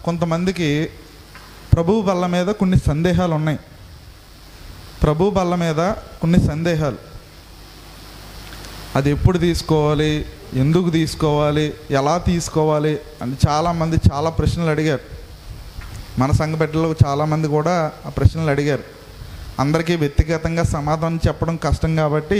కొంతమందికి ప్రభు బల్ల మీద కొన్ని సందేహాలు ఉన్నాయి ప్రభు బల్ల మీద కొన్ని సందేహాలు అది ఎప్పుడు తీసుకోవాలి ఎందుకు తీసుకోవాలి ఎలా తీసుకోవాలి అని చాలామంది చాలా ప్రశ్నలు అడిగారు మన సంఘ బిడ్డలు చాలామంది కూడా ఆ ప్రశ్నలు అడిగారు అందరికీ వ్యక్తిగతంగా సమాధానం చెప్పడం కష్టం కాబట్టి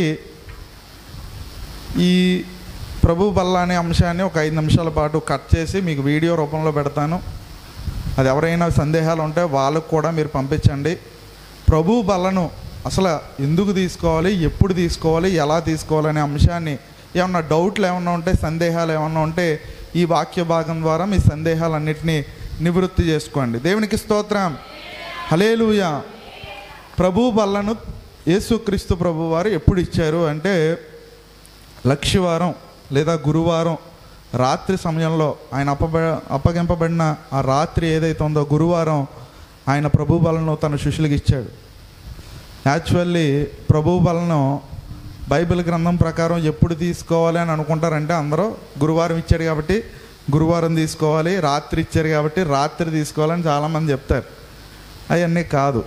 ఈ ప్రభు బల్ల అనే అంశాన్ని ఒక ఐదు నిమిషాల పాటు కట్ చేసి మీకు వీడియో రూపంలో పెడతాను అది ఎవరైనా సందేహాలు ఉంటే వాళ్ళకు కూడా మీరు పంపించండి ప్రభు బల్లను అసలు ఎందుకు తీసుకోవాలి ఎప్పుడు తీసుకోవాలి ఎలా తీసుకోవాలి అనే అంశాన్ని ఏమన్నా డౌట్లు ఏమన్నా ఉంటే సందేహాలు ఏమన్నా ఉంటే ఈ వాక్య భాగం ద్వారా మీ సందేహాలన్నింటినీ నివృత్తి చేసుకోండి దేవునికి స్తోత్రం హలేలుయా ప్రభు బల్లను యేసుక్రీస్తు ప్రభు వారు ఎప్పుడు ఇచ్చారు అంటే లక్షవారం లేదా గురువారం రాత్రి సమయంలో ఆయన అప్పబ అప్పగింపబడిన ఆ రాత్రి ఏదైతే ఉందో గురువారం ఆయన ప్రభు బలను తన శిష్యులకు ఇచ్చాడు యాక్చువల్లీ ప్రభు బలను బైబిల్ గ్రంథం ప్రకారం ఎప్పుడు తీసుకోవాలి అని అనుకుంటారంటే అందరూ గురువారం ఇచ్చాడు కాబట్టి గురువారం తీసుకోవాలి రాత్రి ఇచ్చారు కాబట్టి రాత్రి తీసుకోవాలని చాలామంది చెప్తారు అవన్నీ కాదు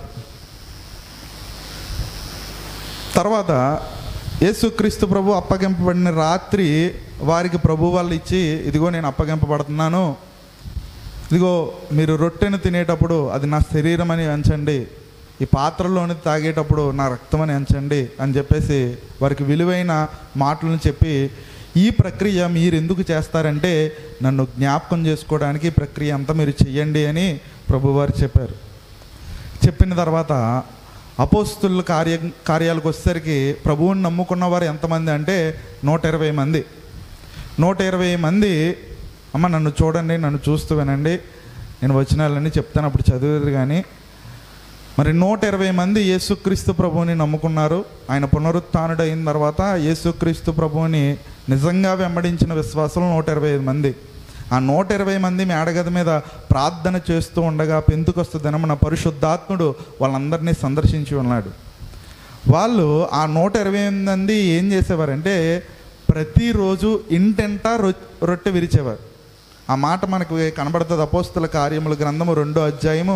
తర్వాత యేసుక్రీస్తు ప్రభు అప్పగింపబడిన రాత్రి వారికి ప్రభు వాళ్ళు ఇచ్చి ఇదిగో నేను అప్పగింపబడుతున్నాను ఇదిగో మీరు రొట్టెను తినేటప్పుడు అది నా శరీరం అని ఎంచండి ఈ పాత్రలోని తాగేటప్పుడు నా రక్తం అని ఎంచండి అని చెప్పేసి వారికి విలువైన మాటలను చెప్పి ఈ ప్రక్రియ మీరు ఎందుకు చేస్తారంటే నన్ను జ్ఞాపకం చేసుకోవడానికి ఈ ప్రక్రియ అంతా మీరు చెయ్యండి అని ప్రభువారు చెప్పారు చెప్పిన తర్వాత అపోస్తుల కార్య కార్యాలకు వచ్చేసరికి ప్రభువుని నమ్ముకున్న వారు ఎంతమంది అంటే నూట ఇరవై మంది నూట ఇరవై మంది అమ్మ నన్ను చూడండి నన్ను చూస్తూ వినండి నేను వచనాలన్నీ చెప్తాను అప్పుడు చదివేది కానీ మరి నూట ఇరవై మంది యేసుక్రీస్తు ప్రభువుని నమ్ముకున్నారు ఆయన పునరుత్థానుడు అయిన తర్వాత యేసుక్రీస్తు ప్రభువుని నిజంగా వెంబడించిన విశ్వాసులు నూట ఇరవై ఐదు మంది ఆ నూట ఇరవై మంది మేడగద మీద ప్రార్థన చేస్తూ ఉండగా పెంతుకొస్తు దినమున పరిశుద్ధాత్ముడు వాళ్ళందరినీ సందర్శించి ఉన్నాడు వాళ్ళు ఆ నూట ఇరవై ఎనిమిది మంది ఏం చేసేవారంటే ప్రతిరోజు ఇంటెంట రొ రొట్టె విరిచేవారు ఆ మాట మనకు కనబడుతుంది అపోస్తుల కార్యముల గ్రంథము రెండో అధ్యాయము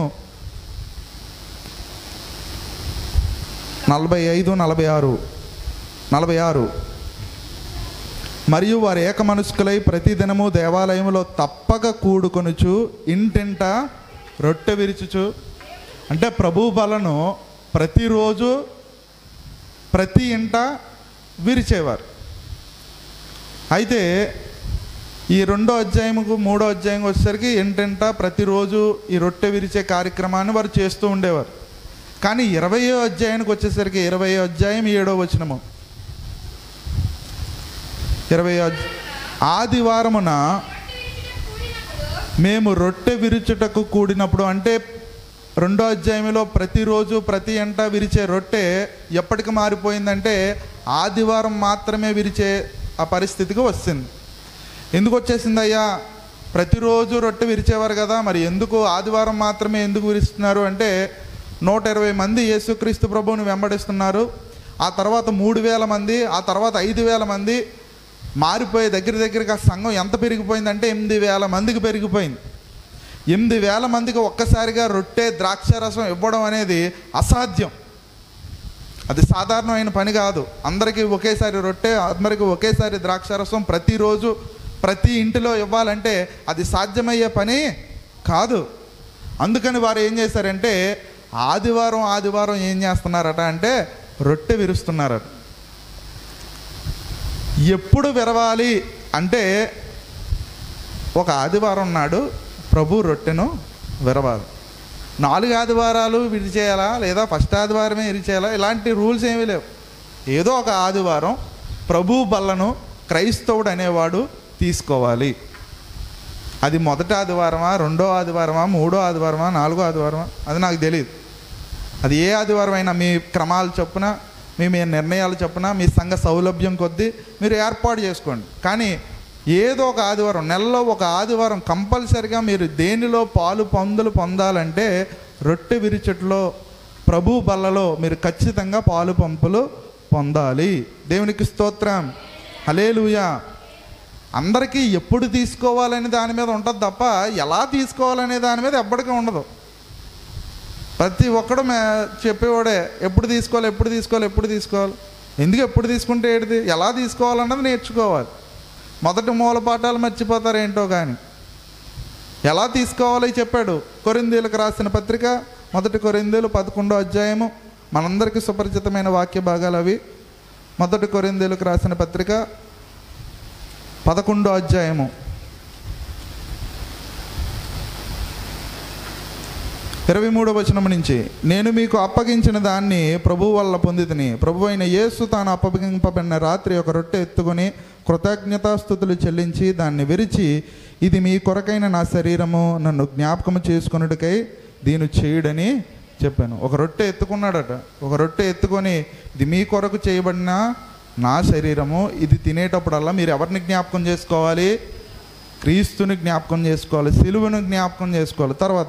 నలభై ఐదు నలభై ఆరు నలభై ఆరు మరియు వారు ఏక మనస్కులై ప్రతిదినము దేవాలయములో తప్పక కూడుకొనుచు ఇంటింట రొట్టె విరుచుచు అంటే ప్రభు బలను ప్రతిరోజు ప్రతి ఇంట విరిచేవారు అయితే ఈ రెండో అధ్యాయముకు మూడో అధ్యాయం వచ్చేసరికి ఇంటింట ప్రతిరోజు ఈ రొట్టె విరిచే కార్యక్రమాన్ని వారు చేస్తూ ఉండేవారు కానీ ఇరవయో అధ్యాయానికి వచ్చేసరికి ఇరవయో అధ్యాయం ఏడో వచనము ఇరవై అధ్య- ఆదివారమున మేము రొట్టె విరుచుటకు కూడినప్పుడు అంటే రెండో అధ్యాయంలో ప్రతిరోజు ప్రతి ఎంట విరిచే రొట్టె ఎప్పటికి మారిపోయిందంటే ఆదివారం మాత్రమే విరిచే ఆ పరిస్థితికి వస్తుంది ఎందుకు వచ్చేసింది అయ్యా ప్రతిరోజు రొట్టె విరిచేవారు కదా మరి ఎందుకు ఆదివారం మాత్రమే ఎందుకు విరుస్తున్నారు అంటే నూట ఇరవై మంది యేసుక్రీస్తు ప్రభువుని వెంబడిస్తున్నారు ఆ తర్వాత మూడు వేల మంది ఆ తర్వాత ఐదు వేల మంది మారిపోయే దగ్గర దగ్గరగా ఆ సంఘం ఎంత పెరిగిపోయిందంటే ఎనిమిది వేల మందికి పెరిగిపోయింది ఎనిమిది వేల మందికి ఒక్కసారిగా రొట్టె ద్రాక్షారసం ఇవ్వడం అనేది అసాధ్యం అది సాధారణమైన పని కాదు అందరికీ ఒకేసారి రొట్టె అందరికీ ఒకేసారి ద్రాక్షారసం ప్రతిరోజు ప్రతి ఇంటిలో ఇవ్వాలంటే అది సాధ్యమయ్యే పని కాదు అందుకని వారు ఏం చేశారంటే ఆదివారం ఆదివారం ఏం చేస్తున్నారట అంటే రొట్టె విరుస్తున్నారట ఎప్పుడు విరవాలి అంటే ఒక ఆదివారం నాడు ప్రభు రొట్టెను విరవాలి నాలుగు ఆదివారాలు విరిచేయాలా లేదా ఫస్ట్ ఆదివారమే విరిచేయాలా ఇలాంటి రూల్స్ ఏమీ లేవు ఏదో ఒక ఆదివారం ప్రభు బల్లను క్రైస్తవుడు అనేవాడు తీసుకోవాలి అది మొదటి ఆదివారమా రెండో ఆదివారమా మూడో ఆదివారమా నాలుగో ఆదివారమా అది నాకు తెలియదు అది ఏ ఆదివారం అయినా మీ క్రమాలు చొప్పున మీ మీ నిర్ణయాలు చొప్పున మీ సంఘ సౌలభ్యం కొద్దీ మీరు ఏర్పాటు చేసుకోండి కానీ ఏదో ఒక ఆదివారం నెలలో ఒక ఆదివారం కంపల్సరిగా మీరు దేనిలో పాలు పొందులు పొందాలంటే రొట్టె విరిచట్లో ప్రభు బల్లలో మీరు ఖచ్చితంగా పాలు పంపులు పొందాలి దేవునికి స్తోత్రం హలేలుయా అందరికీ ఎప్పుడు తీసుకోవాలనే దాని మీద ఉంటుంది తప్ప ఎలా తీసుకోవాలనే దాని మీద ఎప్పటికీ ఉండదు ప్రతి ఒక్కడు మే చెప్పేవాడే ఎప్పుడు తీసుకోవాలి ఎప్పుడు తీసుకోవాలి ఎప్పుడు తీసుకోవాలి ఎందుకు ఎప్పుడు తీసుకుంటే ఏంటిది ఎలా తీసుకోవాలన్నది నేర్చుకోవాలి మొదటి మూల పాఠాలు మర్చిపోతారు ఏంటో కానీ ఎలా తీసుకోవాలో చెప్పాడు కొరిందీలకు రాసిన పత్రిక మొదటి కొరిందీలు పదకొండో అధ్యాయము మనందరికీ సుపరిచితమైన వాక్య భాగాలు అవి మొదటి కొరిందీలకు రాసిన పత్రిక పదకొండో అధ్యాయము ఇరవై మూడో వచనం నుంచి నేను మీకు అప్పగించిన దాన్ని ప్రభు వల్ల పొందితిని ప్రభు అయిన యేసు తాను అప్పగింపబడిన రాత్రి ఒక రొట్టె ఎత్తుకొని కృతజ్ఞతాస్థుతులు చెల్లించి దాన్ని విరిచి ఇది మీ కొరకైన నా శరీరము నన్ను జ్ఞాపకం చేసుకున్నట్టుకై దీని చేయుడని చెప్పాను ఒక రొట్టె ఎత్తుకున్నాడట ఒక రొట్టె ఎత్తుకొని ఇది మీ కొరకు చేయబడిన నా శరీరము ఇది తినేటప్పుడల్లా మీరు ఎవరిని జ్ఞాపకం చేసుకోవాలి క్రీస్తుని జ్ఞాపకం చేసుకోవాలి సిలువను జ్ఞాపకం చేసుకోవాలి తర్వాత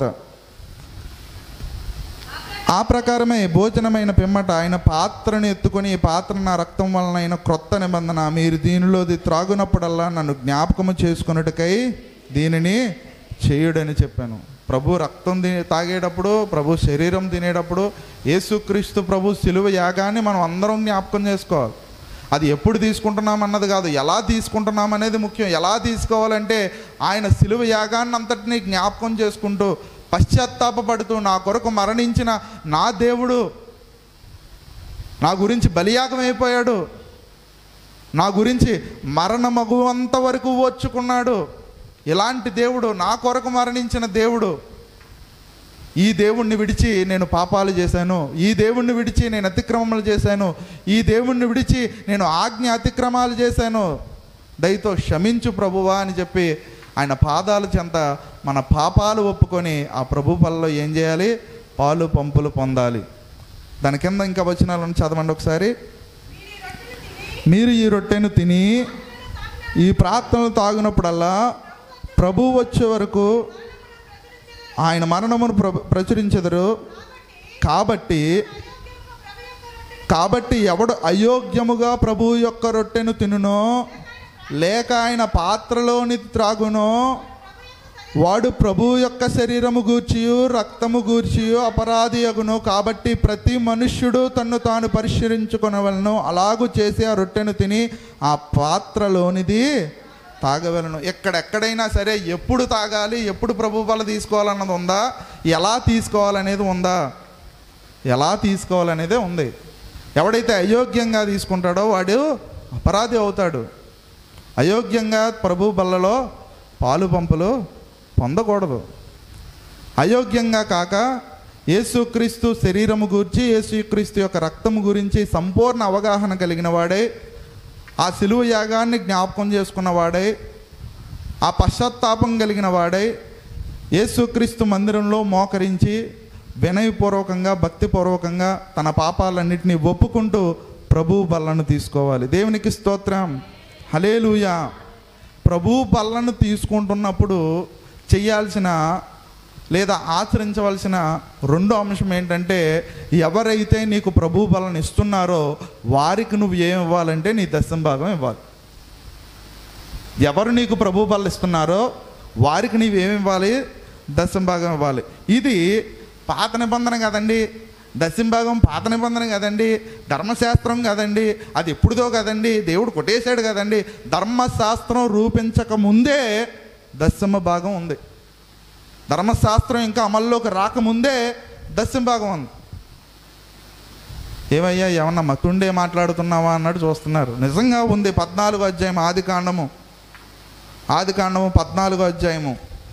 ఆ ప్రకారమే భోజనమైన పిమ్మట ఆయన పాత్రను ఎత్తుకొని ఈ పాత్ర నా రక్తం వలన అయిన క్రొత్త నిబంధన మీరు దీనిలోది త్రాగునప్పుడల్లా నన్ను జ్ఞాపకము చేసుకున్నట్టుకై దీనిని చేయుడని చెప్పాను ప్రభు రక్తం తి తాగేటప్పుడు ప్రభు శరీరం తినేటప్పుడు యేసుక్రీస్తు ప్రభు సిలువ యాగాన్ని మనం అందరం జ్ఞాపకం చేసుకోవాలి అది ఎప్పుడు తీసుకుంటున్నాం అన్నది కాదు ఎలా తీసుకుంటున్నాం అనేది ముఖ్యం ఎలా తీసుకోవాలంటే ఆయన సిలువ యాగాన్ని అంతటినీ జ్ఞాపకం చేసుకుంటూ పశ్చాత్తాపపడుతూ నా కొరకు మరణించిన నా దేవుడు నా గురించి బలియాగం అయిపోయాడు నా గురించి మరణ మగువంత వరకు ఓర్చుకున్నాడు ఇలాంటి దేవుడు నా కొరకు మరణించిన దేవుడు ఈ దేవుణ్ణి విడిచి నేను పాపాలు చేశాను ఈ దేవుణ్ణి విడిచి నేను అతిక్రమములు చేశాను ఈ దేవుణ్ణి విడిచి నేను ఆజ్ఞ అతిక్రమాలు చేశాను దయతో క్షమించు ప్రభువా అని చెప్పి ఆయన పాదాల చెంత మన పాపాలు ఒప్పుకొని ఆ ప్రభు పనిలో ఏం చేయాలి పాలు పంపులు పొందాలి దాని కింద ఇంకా వచనాలను చదవండి ఒకసారి మీరు ఈ రొట్టెను తిని ఈ ప్రార్థనలు తాగినప్పుడల్లా ప్రభు వచ్చే వరకు ఆయన మరణమును ప్ర ప్రచురించెదరు కాబట్టి కాబట్టి ఎవడు అయోగ్యముగా ప్రభు యొక్క రొట్టెను తినునో లేక ఆయన పాత్రలోని త్రాగునో వాడు ప్రభు యొక్క శరీరము గూర్చియు రక్తము గూర్చియు అపరాధి అగును కాబట్టి ప్రతి మనుష్యుడు తన్ను తాను పరిశీలించుకొనవలను అలాగు చేసి ఆ రొట్టెను తిని ఆ పాత్రలోనిది తాగవలను ఎక్కడెక్కడైనా సరే ఎప్పుడు తాగాలి ఎప్పుడు ప్రభు బల తీసుకోవాలన్నది ఉందా ఎలా తీసుకోవాలనేది ఉందా ఎలా తీసుకోవాలనేదే ఉంది ఎవడైతే అయోగ్యంగా తీసుకుంటాడో వాడు అపరాధి అవుతాడు అయోగ్యంగా ప్రభు బల్లలో పాలు పంపులు పొందకూడదు అయోగ్యంగా కాక యేసుక్రీస్తు శరీరము గురించి యేసుక్రీస్తు యొక్క రక్తము గురించి సంపూర్ణ అవగాహన కలిగిన వాడే ఆ సిలువ యాగాన్ని జ్ఞాపకం చేసుకున్న వాడై ఆ పశ్చాత్తాపం కలిగిన వాడై యేసుక్రీస్తు మందిరంలో మోకరించి వినయపూర్వకంగా భక్తిపూర్వకంగా తన పాపాలన్నింటినీ ఒప్పుకుంటూ ప్రభు బల్లను తీసుకోవాలి దేవునికి స్తోత్రం హలేలుయా ప్రభు బల్లను తీసుకుంటున్నప్పుడు చేయాల్సిన లేదా ఆచరించవలసిన రెండో అంశం ఏంటంటే ఎవరైతే నీకు ప్రభు బలను ఇస్తున్నారో వారికి నువ్వు ఏం ఇవ్వాలంటే నీ దశం భాగం ఇవ్వాలి ఎవరు నీకు ప్రభు బలం ఇస్తున్నారో వారికి నీవు ఏమి ఇవ్వాలి దశం భాగం ఇవ్వాలి ఇది పాత నిబంధన కదండి దశం భాగం పాత నిబంధన కదండి ధర్మశాస్త్రం కదండి అది ఎప్పుడుదో కదండి దేవుడు కొట్టేశాడు కదండి ధర్మశాస్త్రం రూపించక ముందే దశమ భాగం ఉంది ధర్మశాస్త్రం ఇంకా అమల్లోకి రాకముందే దశమ భాగం ఉంది ఏమయ్యా ఏమన్నా మతుండే మాట్లాడుతున్నావా అన్నట్టు చూస్తున్నారు నిజంగా ఉంది పద్నాలుగో అధ్యాయం ఆది కాండము ఆది కాండము పద్నాలుగో అధ్యాయము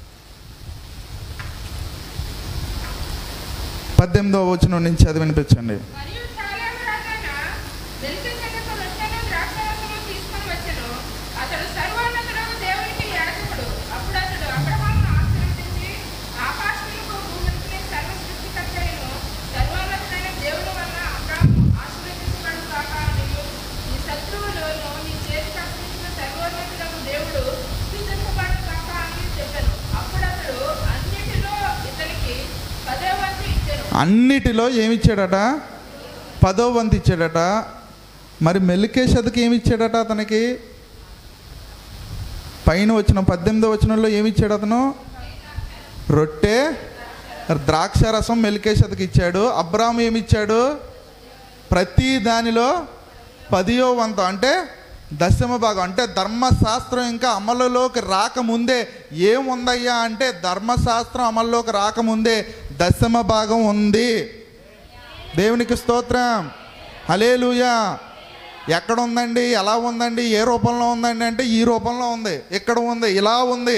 పద్దెనిమిదో వచనం నుంచి అది వినిపించండి మరియు చాలా రాజైన మెల్కీసెదెకు రొట్టెను ద్రాక్షారసము తీసుకొని వచ్చెను. అతడు సర్వోన్నతుడగు దేవునికి యాజకుడు. అప్పుడు అతడు అబ్రహామును ఆశీర్వదించి, ఆకాశమునకు భూమికి సర్వ సృష్టికర్తయైన సర్వోన్నతుడైన దేవుని వలన అబ్రాహాము ఆశీర్వదించబడును గాక అనియు, నీ శత్రువులను నీ చేతికి అప్పగించిన సర్వోన్నతుడగు దేవుడు స్తుతింపబడును గాక అనియు చెప్పెను. అప్పుడు అతడు అన్నిటిలో ఇతనికి పదో వంతు ఇచ్చెను. అన్నిటిలో ఏమిచ్చాడట పదో వంతు ఇచ్చాడట మరి మెల్లికేషద్కి ఏమి ఇచ్చాడట అతనికి పైన వచ్చిన పద్దెనిమిదో వచనంలో ఏమి ఇచ్చాడు అతను రొట్టె ద్రాక్ష రసం మెలికేషతకి ఇచ్చాడు అబ్రాము ఏమి ఇచ్చాడు ప్రతి దానిలో పదియో వంతు అంటే దశమ భాగం అంటే ధర్మశాస్త్రం ఇంకా అమలులోకి రాకముందే ఏముందయ్యా అంటే ధర్మశాస్త్రం అమల్లోకి రాకముందే దశమ భాగం ఉంది దేవునికి స్తోత్రం హలేలుయా ఎక్కడ ఉందండి ఎలా ఉందండి ఏ రూపంలో ఉందండి అంటే ఈ రూపంలో ఉంది ఇక్కడ ఉంది ఇలా ఉంది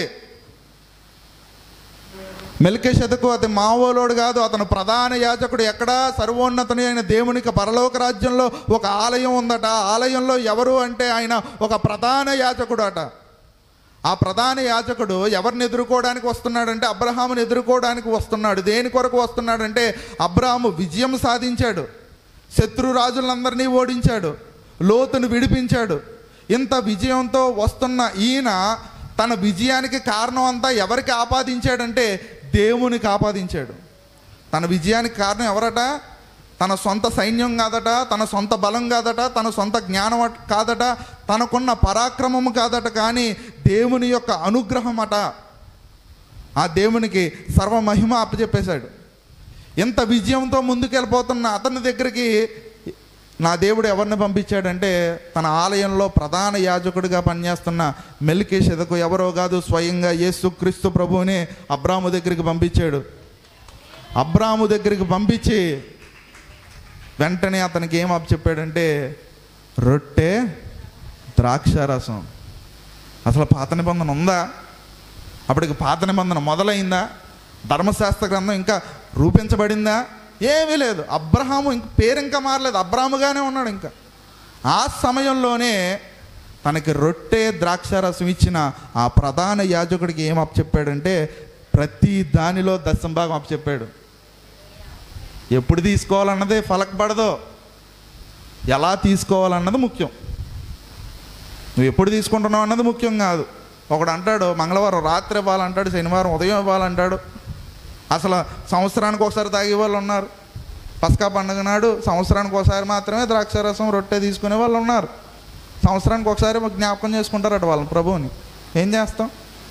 మెల్కేషదకు అతని మావోలోడు కాదు అతను ప్రధాన యాజకుడు ఎక్కడ సర్వోన్నతని అయిన దేవునికి పరలోక రాజ్యంలో ఒక ఆలయం ఉందట ఆ ఆలయంలో ఎవరు అంటే ఆయన ఒక ప్రధాన యాజకుడు అట ఆ ప్రధాన యాజకుడు ఎవరిని ఎదుర్కోవడానికి వస్తున్నాడంటే అబ్రహాముని ఎదుర్కోవడానికి వస్తున్నాడు దేని కొరకు వస్తున్నాడంటే అబ్రహాము విజయం సాధించాడు శత్రు రాజులందరినీ ఓడించాడు లోతును విడిపించాడు ఇంత విజయంతో వస్తున్న ఈయన తన విజయానికి కారణం అంతా ఎవరికి ఆపాదించాడంటే దేవునికి ఆపాదించాడు తన విజయానికి కారణం ఎవరట తన సొంత సైన్యం కాదట తన సొంత బలం కాదట తన సొంత జ్ఞానం అట- కాదట తనకున్న పరాక్రమము కాదట కానీ దేవుని యొక్క అనుగ్రహం అట ఆ దేవునికి సర్వమహిమ అప్పచెప్పేశాడు ఎంత విజయంతో ముందుకెళ్ళిపోతున్న అతని దగ్గరికి నా దేవుడు ఎవరిని పంపించాడంటే తన ఆలయంలో ప్రధాన యాజకుడిగా పనిచేస్తున్న మెల్కేషెదకు ఎవరో కాదు స్వయంగా యేసుక్రీస్తు ప్రభువుని అబ్రాము దగ్గరికి పంపించాడు అబ్రాము దగ్గరికి పంపించి వెంటనే అతనికి ఏం చెప్పాడంటే రొట్టె ద్రాక్షారసం అసలు పాత నిబంధన ఉందా అప్పటికి పాత నిబంధన మొదలైందా ధర్మశాస్త్ర గ్రంథం ఇంకా రూపించబడిందా ఏమీ లేదు అబ్రహాము ఇంక పేరు ఇంకా మారలేదు అబ్రాముగానే ఉన్నాడు ఇంకా ఆ సమయంలోనే తనకి రొట్టె ద్రాక్షారసం ఇచ్చిన ఆ ప్రధాన యాజకుడికి ఏం అప్పచెప్పాడంటే ప్రతి దానిలో దశం భాగం అప్పచెప్పాడు ఎప్పుడు తీసుకోవాలన్నదే ఫలకపడదో ఎలా తీసుకోవాలన్నది ముఖ్యం నువ్వు ఎప్పుడు తీసుకుంటున్నావు అన్నది ముఖ్యం కాదు ఒకడు అంటాడు మంగళవారం రాత్రి ఇవ్వాలంటాడు శనివారం ఉదయం ఇవ్వాలంటాడు అసలు సంవత్సరానికి ఒకసారి తాగే వాళ్ళు ఉన్నారు పసకా పండుగ నాడు సంవత్సరానికి ఒకసారి మాత్రమే ద్రాక్షారసం రొట్టె తీసుకునే వాళ్ళు ఉన్నారు సంవత్సరానికి ఒకసారి మాకు జ్ఞాపకం చేసుకుంటారట వాళ్ళని ప్రభువుని ఏం చేస్తాం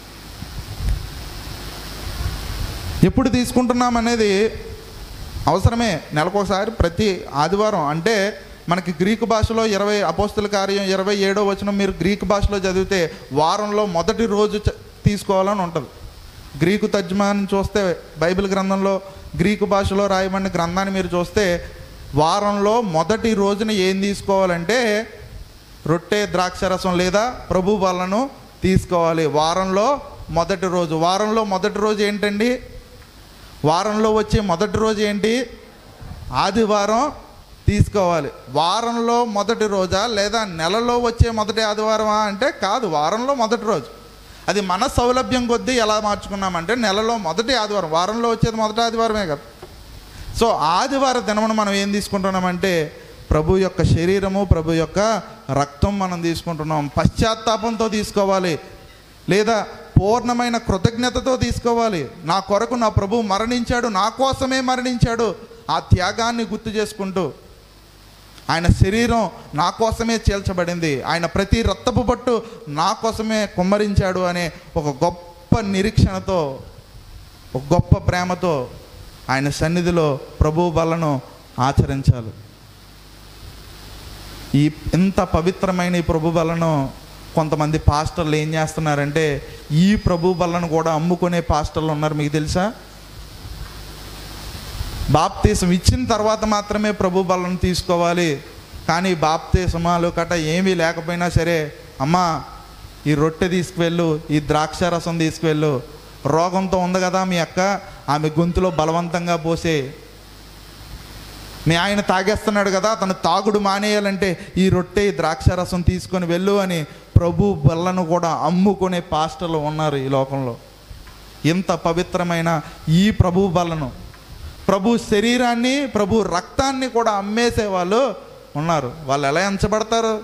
ఎప్పుడు తీసుకుంటున్నాం అనేది అవసరమే నెలకొకసారి ప్రతి ఆదివారం అంటే మనకి గ్రీకు భాషలో ఇరవై అపోస్తుల కార్యం ఇరవై ఏడో వచనం మీరు గ్రీకు భాషలో చదివితే వారంలో మొదటి రోజు చ- తీసుకోవాలని ఉంటుంది గ్రీకు తర్జుమాని చూస్తే బైబిల్ గ్రంథంలో గ్రీకు భాషలో రాయబడిన గ్రంథాన్ని మీరు చూస్తే వారంలో మొదటి రోజున ఏం తీసుకోవాలంటే రొట్టె ద్రాక్షరసం లేదా ప్రభు వలను తీసుకోవాలి వారంలో మొదటి రోజు వారంలో మొదటి రోజు ఏంటండి వారంలో వచ్చే మొదటి రోజు ఏంటి ఆదివారం తీసుకోవాలి వారంలో మొదటి రోజా లేదా నెలలో వచ్చే మొదటి ఆదివారమా అంటే కాదు వారంలో మొదటి రోజు అది మన సౌలభ్యం కొద్దీ ఎలా మార్చుకున్నామంటే నెలలో మొదటి ఆదివారం వారంలో వచ్చేది మొదటి ఆదివారమే కదా సో ఆదివార దినమున మనం ఏం తీసుకుంటున్నామంటే ప్రభు యొక్క శరీరము ప్రభు యొక్క రక్తం మనం తీసుకుంటున్నాం పశ్చాత్తాపంతో తీసుకోవాలి లేదా పూర్ణమైన కృతజ్ఞతతో తీసుకోవాలి నా కొరకు నా ప్రభు మరణించాడు నా కోసమే మరణించాడు ఆ త్యాగాన్ని గుర్తు చేసుకుంటూ ఆయన శరీరం నా కోసమే చేల్చబడింది ఆయన ప్రతి రక్తపు పట్టు నా కోసమే కుమ్మరించాడు అనే ఒక గొప్ప నిరీక్షణతో ఒక గొప్ప ప్రేమతో ఆయన సన్నిధిలో ప్రభు బలను ఆచరించాలి ఈ ఇంత పవిత్రమైన ఈ ప్రభు బలను కొంతమంది పాస్టర్లు ఏం చేస్తున్నారంటే ఈ ప్రభు బలను కూడా అమ్ముకునే పాస్టర్లు ఉన్నారు మీకు తెలుసా బాప్తీసం ఇచ్చిన తర్వాత మాత్రమే ప్రభు బలను తీసుకోవాలి కానీ బాప్తీసమాలు కట ఏమీ లేకపోయినా సరే అమ్మా ఈ రొట్టె తీసుకువెళ్ళు ఈ ద్రాక్ష రసం తీసుకువెళ్ళు రోగంతో ఉంది కదా మీ అక్క ఆమె గొంతులో బలవంతంగా పోసే మీ ఆయన తాగేస్తున్నాడు కదా తను తాగుడు మానేయాలంటే ఈ రొట్టె ఈ ద్రాక్ష రసం తీసుకొని వెళ్ళు అని ప్రభు బల్లను కూడా అమ్ముకునే పాస్టర్లు ఉన్నారు ఈ లోకంలో ఇంత పవిత్రమైన ఈ ప్రభు బలను ప్రభు శరీరాన్ని ప్రభు రక్తాన్ని కూడా అమ్మేసే వాళ్ళు ఉన్నారు వాళ్ళు ఎలా ఎంచబడతారు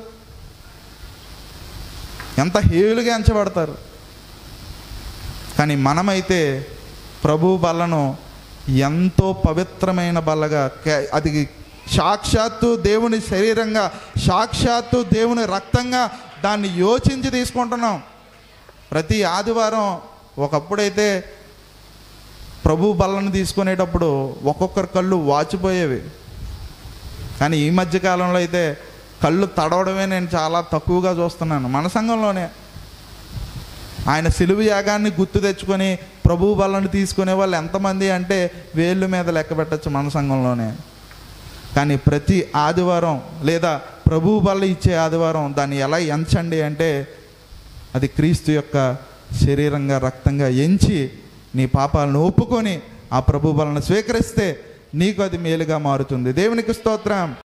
ఎంత హేలుగా ఎంచబడతారు కానీ మనమైతే ప్రభు బలను ఎంతో పవిత్రమైన బల్లగా కే- అది సాక్షాత్తు దేవుని శరీరంగా సాక్షాత్తు దేవుని రక్తంగా దాన్ని యోచించి తీసుకుంటున్నాం ప్రతి ఆదివారం ఒకప్పుడైతే ప్రభు బల్లను తీసుకునేటప్పుడు ఒక్కొక్కరి కళ్ళు వాచిపోయేవి కానీ ఈ మధ్య కాలంలో అయితే కళ్ళు తడవడమే నేను చాలా తక్కువగా చూస్తున్నాను మన సంఘంలోనే ఆయన సిలువు యాగాన్ని గుర్తు తెచ్చుకొని ప్రభు బలను తీసుకునే వాళ్ళు ఎంతమంది అంటే వేళ్ళు మీద లెక్క పెట్టచ్చు మన సంఘంలోనే కానీ ప్రతి ఆదివారం లేదా ప్రభు బల్ల ఇచ్చే ఆదివారం దాన్ని ఎలా ఎంచండి అంటే అది క్రీస్తు యొక్క శరీరంగా రక్తంగా ఎంచి నీ పాపాలను ఒప్పుకొని ఆ ప్రభు బలను స్వీకరిస్తే నీకు అది మేలుగా మారుతుంది దేవునికి స్తోత్రం